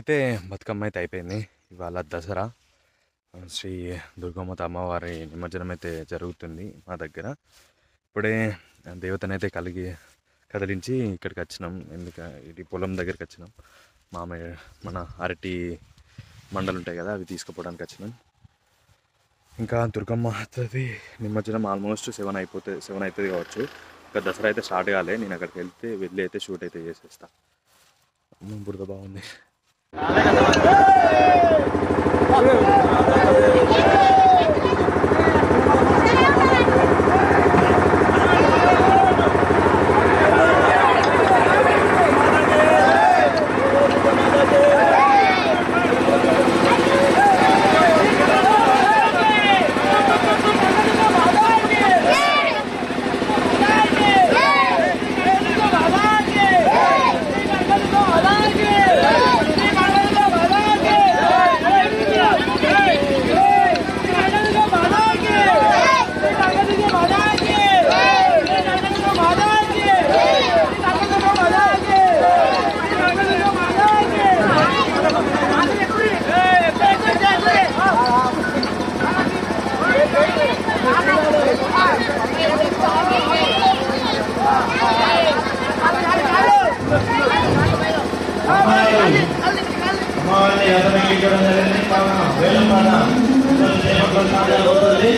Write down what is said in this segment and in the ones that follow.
అయితే బతుకమ్మ అయితే అయిపోయింది ఇవాళ దసరా శ్రీ దుర్గమ్మత అమ్మవారి నిమజ్జనం అయితే జరుగుతుంది మా దగ్గర ఇప్పుడే దేవతనైతే కలిగి కదిలించి ఇక్కడికి వచ్చినాం ఎందుక ఇది పొలం దగ్గరికి వచ్చినాం మామయ్య మన అరటి మండలు ఉంటాయి కదా అవి తీసుకుపోవడానికి వచ్చినాం ఇంకా దుర్గమ్మ అవుతుంది నిమజ్జనం ఆల్మోస్ట్ సెవెన్ అయిపోతే సెవెన్ అవుతుంది కావచ్చు ఇంకా దసరా అయితే స్టార్ట్ కాలే నేను అక్కడికి వెళ్తే వెళ్ళి అయితే షూట్ అయితే చేసేస్తా అమ్మ, బురద బాగుంది అమ్మవారిని ఎదరెక్కించడం జరిగింది కావున వేలంపాట సేవకులు సాధ్యమవుతుంది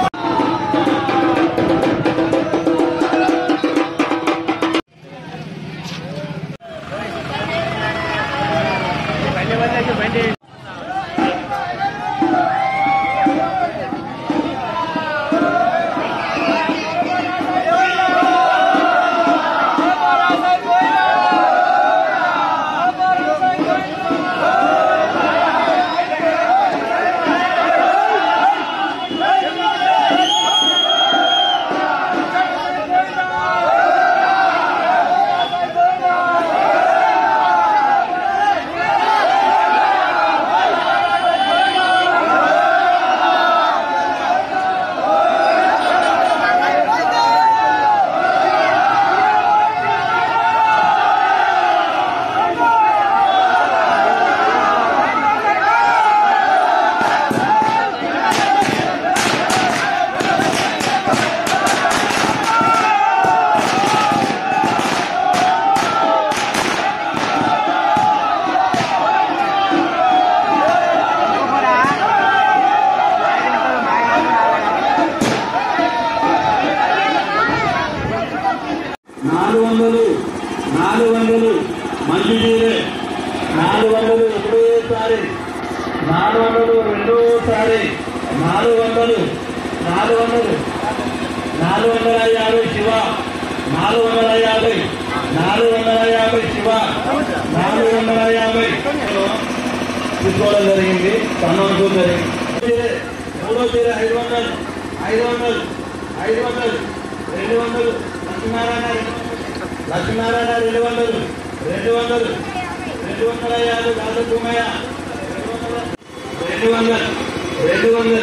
నాలుగు వందలు నాలుగు వందలు మంచి చీరే నాలుగు వందలు ఒకటోసారి నాలుగు వందలు రెండోసారి నాలుగు వందలు నాలుగు వందలు నాలుగు వందల యాభై శివ నాలుగు వందల యాభై నాలుగు వందల యాభై శివ నాలుగు వందల యాభై తీసుకోవడం జరిగింది కన్నం జరిగింది చీరే, మూడో చీర ఐదు వందలు ఐదు వందలు ఐదు వందలు రెండు వందలు లక్ష్మీనారాయణ రెండు వందలు. లక్ష్మీనారాయణ రెండు వందలు రెండు వందలు రెండు వందల యాభై కాదు భూమయ్య రెండు వందలు రెండు వందలు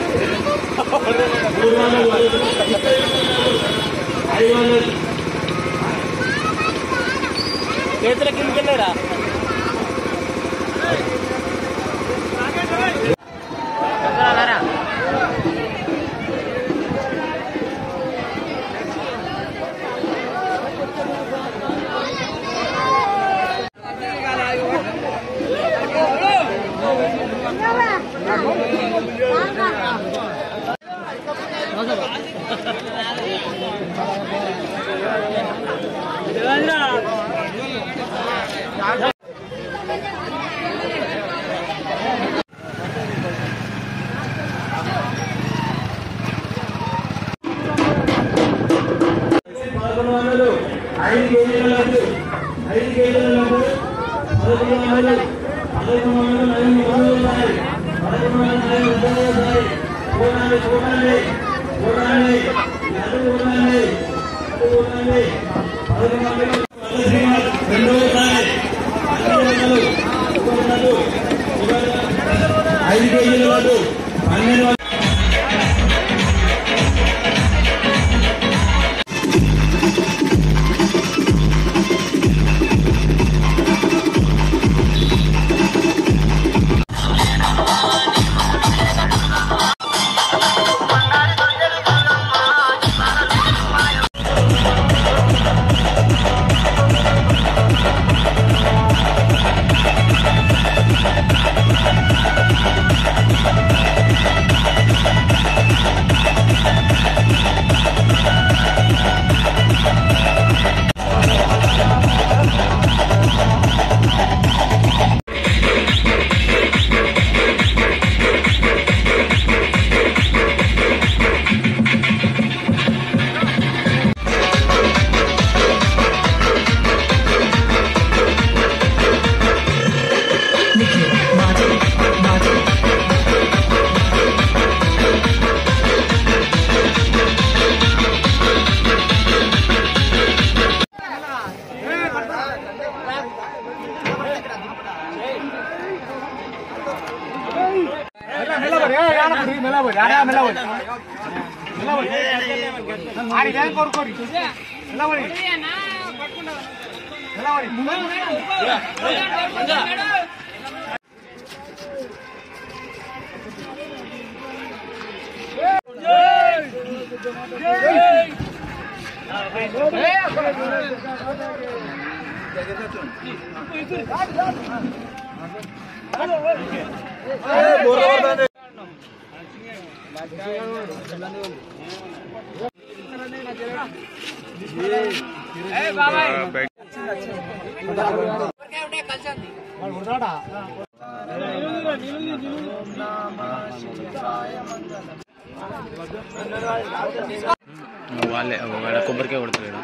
మూడు వందలు ఐదు వందలు చేతుల కిందకి వెళ్ళారా పదకొండు వందలు ఐదు కేజీల లడ్డు ఐదు కేజీల లడ్డు పదకొండు వందలు పదకొండు వందలు నలభై మూడు ఉన్నాయి పదకొండు వందల నలభై ముప్పై ఉన్నాయి చూడండి చూడండి చూడండి లడ్డు చూడండి లడ్డు చూడండి పదకొండు వందలు రెండోసారి పన్నెండు వందలు ఇంకొక లడ్డు ఐదు కేజీల లడ్డు పన్నెండు వందలు వాళ్ళే వాడ కొబ్బరికాయ కొడతాడు